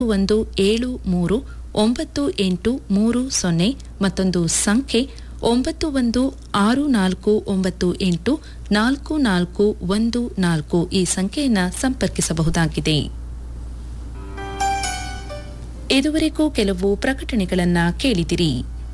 ಒಂದು ಏಳು ಮೂರು ಒಂಬತ್ತು ಎಂಟು ಮೂರು ಸೊನ್ನೆ ಮತ್ತೊಂದು ಸಂಖ್ಯೆ ಒಂಬತ್ತು ಒಂದು ಆರು ನಾಲ್ಕು ಒಂಬತ್ತು ಎಂಟು ನಾಲ್ಕು ನಾಲ್ಕು ಒಂದು ನಾಲ್ಕು ಈ ಸಂಖ್ಯೆಯನ್ನು ಸಂಪರ್ಕಿಸಬಹುದಾಗಿದೆ ಇದುವರೆಗೂ ಕೆಲವು ಪ್ರಕಟಣೆಗಳನ್ನ ಕೇಳಿದಿರಿ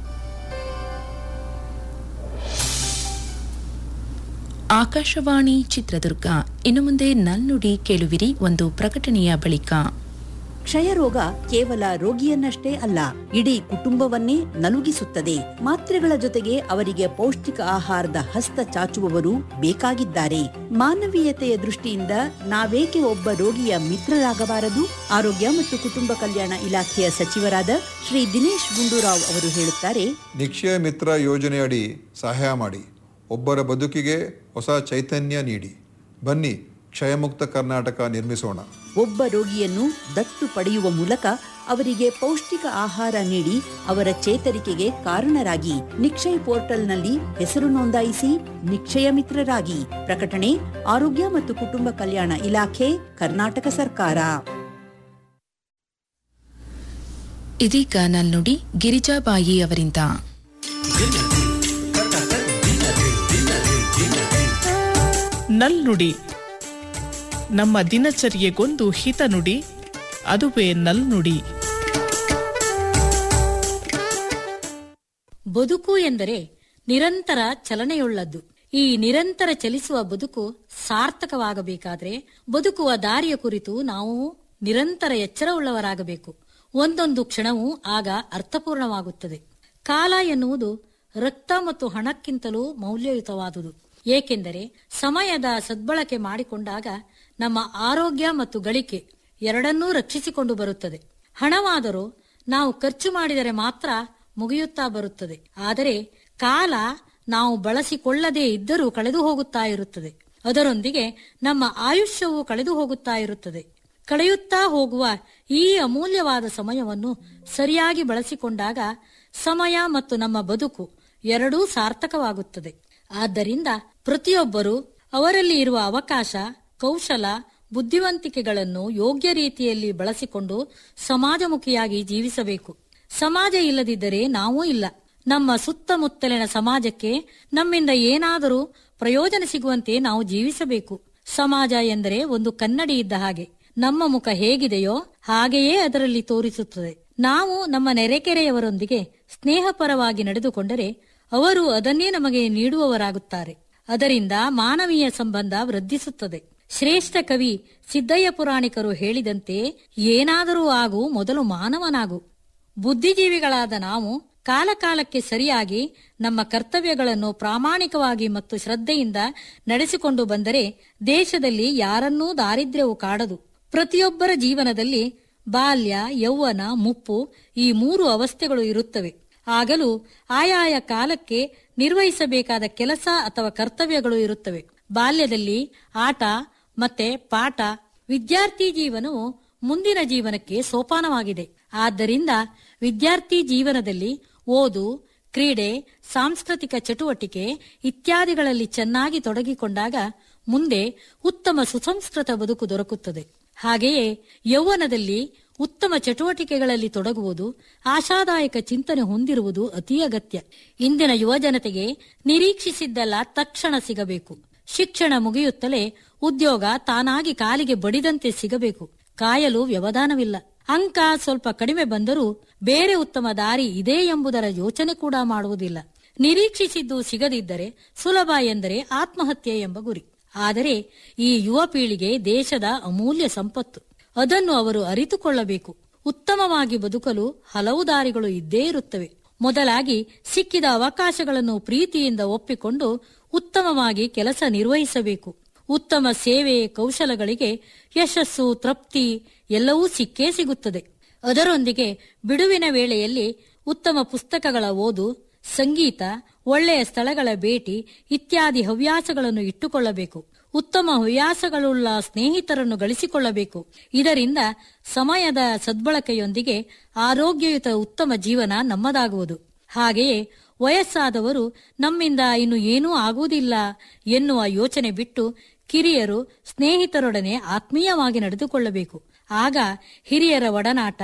ಆಕಾಶವಾಣಿ ಚಿತ್ರದುರ್ಗ ಇನ್ನು ಮುಂದೆ ನಲ್ನುಡಿ ಕೇಳುವಿರಿ ಒಂದು ಪ್ರಕಟಣೆಯ ಬಳಿಕ ಕ್ಷಯರೋಗ ಕೇವಲ ರೋಗಿಯನ್ನಷ್ಟೇ ಅಲ್ಲ ಇಡೀ ಕುಟುಂಬವನ್ನೇ ನಲುಗಿಸುತ್ತದೆ ಮಾತ್ರೆಗಳ ಜೊತೆಗೆ ಅವರಿಗೆ ಪೌಷ್ಟಿಕ ಆಹಾರದ ಹಸ್ತ ಚಾಚುವವರು ಬೇಕಾಗಿದ್ದಾರೆ ಮಾನವೀಯತೆಯ ದೃಷ್ಟಿಯಿಂದ ನಾವೇಕೆ ಒಬ್ಬ ರೋಗಿಯ ಮಿತ್ರರಾಗಬಾರದು ಆರೋಗ್ಯ ಮತ್ತು ಕುಟುಂಬ ಕಲ್ಯಾಣ ಇಲಾಖೆಯ ಸಚಿವರಾದ ಶ್ರೀ ದಿನೇಶ್ ಗುಂಡೂರಾವ್ ಅವರು ಹೇಳುತ್ತಾರೆ ನಿಕ್ಷಯ ಮಿತ್ರ ಯೋಜನೆಯಡಿ ಸಹಾಯ ಮಾಡಿ ಒಬ್ಬರ ಬದುಕಿಗೆ ಹೊಸ ಚೈತನ್ಯ ನೀಡಿ ಬನ್ನಿ ಕ್ಷಯಮುಕ್ತ ಕರ್ನಾಟಕ ನಿರ್ಮಿಸೋಣ ಒಬ್ಬ ರೋಗಿಯನ್ನು ದತ್ತು ಪಡೆಯುವ ಮೂಲಕ ಅವರಿಗೆ ಪೌಷ್ಟಿಕ ಆಹಾರ ನೀಡಿ ಅವರ ಚೇತರಿಕೆಗೆ ಕಾರಣರಾಗಿ ನಿಕ್ಷಯ್ ಪೋರ್ಟಲ್ನಲ್ಲಿ ಹೆಸರು ನೋಂದಾಯಿಸಿ ನಿಕ್ಷಯ ಮಿತ್ರರಾಗಿ ಪ್ರಕಟಣೆ ಆರೋಗ್ಯ ಮತ್ತು ಕುಟುಂಬ ಕಲ್ಯಾಣ ಇಲಾಖೆ ಕರ್ನಾಟಕ ಸರ್ಕಾರ ಇದೀಗ ನಲ್ನುಡಿ ಗಿರಿಜಾಬಾಯಿ ಅವರಿಂದ ನಲ್ನುಡಿ ನಮ್ಮ ದಿನಚರ್ಯೆಗೊಂದು ಹಿತನುಡಿ ಅದುವೇ ನಲ್ನುಡಿ ಬದುಕು ಎಂದರೆ ನಿರಂತರ ಚಲನೆಯುಳ್ಳದ್ದು ಈ ನಿರಂತರ ಚಲಿಸುವ ಬದುಕು ಸಾರ್ಥಕವಾಗಬೇಕಾದ್ರೆ ಬದುಕುವ ದಾರಿಯ ಕುರಿತು ನಾವು ನಿರಂತರ ಎಚ್ಚರವುಳ್ಳವರಾಗಬೇಕು ಒಂದೊಂದು ಕ್ಷಣವೂ ಆಗ ಅರ್ಥಪೂರ್ಣವಾಗುತ್ತದೆ ಕಾಲ ಎನ್ನುವುದು ರಕ್ತ ಮತ್ತು ಹಣಕ್ಕಿಂತಲೂ ಮೌಲ್ಯಯುತವಾದುದು ಏಕೆಂದರೆ ಸಮಯದ ಸದ್ಬಳಕೆ ಮಾಡಿಕೊಂಡಾಗ ನಮ್ಮ ಆರೋಗ್ಯ ಮತ್ತು ಗಳಿಕೆ ಎರಡನ್ನೂ ರಕ್ಷಿಸಿಕೊಂಡು ಬರುತ್ತದೆ ಹಣವಾದರೂ ನಾವು ಖರ್ಚು ಮಾಡಿದರೆ ಮಾತ್ರ ಮುಗಿಯುತ್ತಾ ಬರುತ್ತದೆ ಆದರೆ ಕಾಲ ನಾವು ಬಳಸಿಕೊಳ್ಳದೇ ಇದ್ದರೂ ಕಳೆದು ಹೋಗುತ್ತಾ ಇರುತ್ತದೆ ಅದರೊಂದಿಗೆ ನಮ್ಮ ಆಯುಷ್ಯವು ಕಳೆದು ಹೋಗುತ್ತಾ ಇರುತ್ತದೆ ಕಳೆಯುತ್ತಾ ಹೋಗುವ ಈ ಅಮೂಲ್ಯವಾದ ಸಮಯವನ್ನು ಸರಿಯಾಗಿ ಬಳಸಿಕೊಂಡಾಗ ಸಮಯ ಮತ್ತು ನಮ್ಮ ಬದುಕು ಎರಡೂ ಸಾರ್ಥಕವಾಗುತ್ತದೆ ಆದ್ದರಿಂದ ಪ್ರತಿಯೊಬ್ಬರೂ ಅವರಲ್ಲಿ ಇರುವ ಅವಕಾಶ ಕೌಶಲ ಬುದ್ಧಿವಂತಿಕೆಗಳನ್ನು ಯೋಗ್ಯ ರೀತಿಯಲ್ಲಿ ಬಳಸಿಕೊಂಡು ಸಮಾಜಮುಖಿಯಾಗಿ ಜೀವಿಸಬೇಕು ಸಮಾಜ ಇಲ್ಲದಿದ್ದರೆ ನಾವೂ ಇಲ್ಲ ನಮ್ಮ ಸುತ್ತಮುತ್ತಲಿನ ಸಮಾಜಕ್ಕೆ ನಮ್ಮಿಂದ ಏನಾದರೂ ಪ್ರಯೋಜನ ಸಿಗುವಂತೆ ನಾವು ಜೀವಿಸಬೇಕು ಸಮಾಜ ಎಂದರೆ ಒಂದು ಕನ್ನಡಿ ಇದ್ದ ಹಾಗೆ ನಮ್ಮ ಮುಖ ಹೇಗಿದೆಯೋ ಹಾಗೆಯೇ ಅದರಲ್ಲಿ ತೋರಿಸುತ್ತದೆ ನಾವು ನಮ್ಮ ನೆರೆಕೆರೆಯವರೊಂದಿಗೆ ಸ್ನೇಹಪರವಾಗಿ ನಡೆದುಕೊಂಡರೆ ಅವರು ಅದನ್ನೇ ನಮಗೆ ನೀಡುವವರಾಗುತ್ತಾರೆ ಅದರಿಂದ ಮಾನವೀಯ ಸಂಬಂಧ ವೃದ್ಧಿಸುತ್ತದೆ ಶ್ರೇಷ್ಠ ಕವಿ ಸಿದ್ದಯ್ಯ ಪುರಾಣಿಕರು ಹೇಳಿದಂತೆ ಏನಾದರೂ ಆಗು ಮೊದಲು ಮಾನವನಾಗು ಬುದ್ಧಿಜೀವಿಗಳಾದ ನಾವು ಕಾಲಕಾಲಕ್ಕೆ ಸರಿಯಾಗಿ ನಮ್ಮ ಕರ್ತವ್ಯಗಳನ್ನು ಪ್ರಾಮಾಣಿಕವಾಗಿ ಮತ್ತು ಶ್ರದ್ಧೆಯಿಂದ ನಡೆಸಿಕೊಂಡು ಬಂದರೆ ದೇಶದಲ್ಲಿ ಯಾರನ್ನೂ ದಾರಿದ್ರ್ಯವು ಕಾಡದು ಪ್ರತಿಯೊಬ್ಬರ ಜೀವನದಲ್ಲಿ ಬಾಲ್ಯ ಯೌವನ ಮುಪ್ಪು ಈ ಮೂರು ಅವಸ್ಥೆಗಳು ಇರುತ್ತವೆ ಆಗಲೂ ಆಯಾಯ ಕಾಲಕ್ಕೆ ನಿರ್ವಹಿಸಬೇಕಾದ ಕೆಲಸ ಅಥವಾ ಕರ್ತವ್ಯಗಳು ಇರುತ್ತವೆ ಬಾಲ್ಯದಲ್ಲಿ ಆಟ ಮತ್ತೆ ಪಾಠ ವಿದ್ಯಾರ್ಥಿ ಜೀವನವು ಮುಂದಿನ ಜೀವನಕ್ಕೆ ಸೋಪಾನವಾಗಿದೆ ಆದ್ದರಿಂದ ವಿದ್ಯಾರ್ಥಿ ಜೀವನದಲ್ಲಿ ಓದು ಕ್ರೀಡೆ ಸಾಂಸ್ಕೃತಿಕ ಚಟುವಟಿಕೆ ಇತ್ಯಾದಿಗಳಲ್ಲಿ ಚೆನ್ನಾಗಿ ತೊಡಗಿಕೊಂಡಾಗ ಮುಂದೆ ಉತ್ತಮ ಸುಸಂಸ್ಕೃತ ಬದುಕು ದೊರಕುತ್ತದೆ ಹಾಗೆಯೇ ಯೌವನದಲ್ಲಿ ಉತ್ತಮ ಚಟುವಟಿಕೆಗಳಲ್ಲಿ ತೊಡಗುವುದು ಆಶಾದಾಯಕ ಚಿಂತನೆ ಹೊಂದಿರುವುದು ಅತಿ ಅಗತ್ಯ ಇಂದಿನ ಯುವಜನತೆಗೆ ನಿರೀಕ್ಷಿಸಿದ್ದಲ್ಲ ತಕ್ಷಣ ಸಿಗಬೇಕು ಶಿಕ್ಷಣ ಮುಗಿಯುತ್ತಲೇ ಉದ್ಯೋಗ ತಾನಾಗಿ ಕಾಲಿಗೆ ಬಡಿದಂತೆ ಸಿಗಬೇಕು ಕಾಯಲು ವ್ಯವಧಾನವಿಲ್ಲ ಅಂಕ ಸ್ವಲ್ಪ ಕಡಿಮೆ ಬಂದರೂ ಬೇರೆ ಉತ್ತಮ ದಾರಿ ಇದೆ ಎಂಬುದರ ಯೋಚನೆ ಕೂಡ ಮಾಡುವುದಿಲ್ಲ ನಿರೀಕ್ಷಿಸಿದ್ದು ಸಿಗದಿದ್ದರೆ ಸುಲಭ ಎಂದರೆ ಆತ್ಮಹತ್ಯೆ ಎಂಬ ಗುರಿ ಆದರೆ ಈ ಯುವ ಪೀಳಿಗೆ ದೇಶದ ಅಮೂಲ್ಯ ಸಂಪತ್ತು ಅದನ್ನು ಅವರು ಅರಿತುಕೊಳ್ಳಬೇಕು ಉತ್ತಮವಾಗಿ ಬದುಕಲು ಹಲವು ದಾರಿಗಳು ಇದ್ದೇ ಇರುತ್ತವೆ ಮೊದಲಾಗಿ ಸಿಕ್ಕಿದ ಅವಕಾಶಗಳನ್ನು ಪ್ರೀತಿಯಿಂದ ಒಪ್ಪಿಕೊಂಡು ಉತ್ತಮವಾಗಿ ಕೆಲಸ ನಿರ್ವಹಿಸಬೇಕು ಉತ್ತಮ ಸೇವೆ ಕೌಶಲಗಳಿಗೆ ಯಶಸ್ಸು ತೃಪ್ತಿ ಎಲ್ಲವೂ ಸಿಕ್ಕೇ ಸಿಗುತ್ತದೆ ಅದರೊಂದಿಗೆ ಬಿಡುವಿನ ವೇಳೆಯಲ್ಲಿ ಉತ್ತಮ ಪುಸ್ತಕಗಳ ಓದು ಸಂಗೀತ ಒಳ್ಳೆಯ ಸ್ಥಳಗಳ ಭೇಟಿ ಇತ್ಯಾದಿ ಹವ್ಯಾಸಗಳನ್ನು ಇಟ್ಟುಕೊಳ್ಳಬೇಕು ಉತ್ತಮ ಹವ್ಯಾಸಗಳುಳ್ಳ ಸ್ನೇಹಿತರನ್ನು ಗಳಿಸಿಕೊಳ್ಳಬೇಕು ಇದರಿಂದ ಸಮಯದ ಸದ್ಬಳಕೆಯೊಂದಿಗೆ ಆರೋಗ್ಯಯುತ ಉತ್ತಮ ಜೀವನ ನಮ್ಮದಾಗುವುದು ಹಾಗೆಯೇ ವಯಸ್ಸಾದವರು ನಮ್ಮಿಂದ ಇನ್ನು ಏನೂ ಆಗುವುದಿಲ್ಲ ಎನ್ನುವ ಯೋಚನೆ ಬಿಟ್ಟು ಕಿರಿಯರು ಸ್ನೇಹಿತರೊಡನೆ ಆತ್ಮೀಯವಾಗಿ ನಡೆದುಕೊಳ್ಳಬೇಕು ಆಗ ಹಿರಿಯರ ಒಡನಾಟ